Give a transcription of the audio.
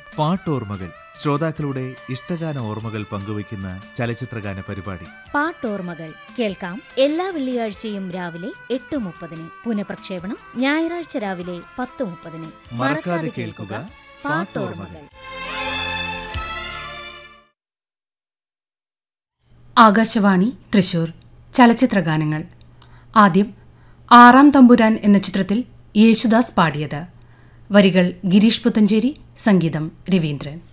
പാട്ടോർമ്മകൾ ശ്രോതാക്കളുടെ ഇഷ്ടഗാന ഓർമ്മകൾ പങ്കുവയ്ക്കുന്ന ചലച്ചിത്രഗാന പരിപാടി പാട്ടോർമ്മകൾ കേൾക്കാം എല്ലാ വെള്ളിയാഴ്ചയും രാവിലെ എട്ട് മുപ്പതിന് പുനഃപ്രക്ഷേപണം ഞായറാഴ്ച രാവിലെ പത്ത് മുപ്പതിന് മറക്കാതെ കേൾക്കുക പാട്ടോർമ്മകൾ ആകാശവാണി തൃശൂർ ചലച്ചിത്രഗാനങ്ങൾ ആദ്യം ആറാം തമ്പുരാൻ എന്ന ചിത്രത്തിൽ യേശുദാസ് പാടിയത് വരികൾ ഗിരീഷ് പുത്തഞ്ചേരി സംഗീതം രവീന്ദ്രൻ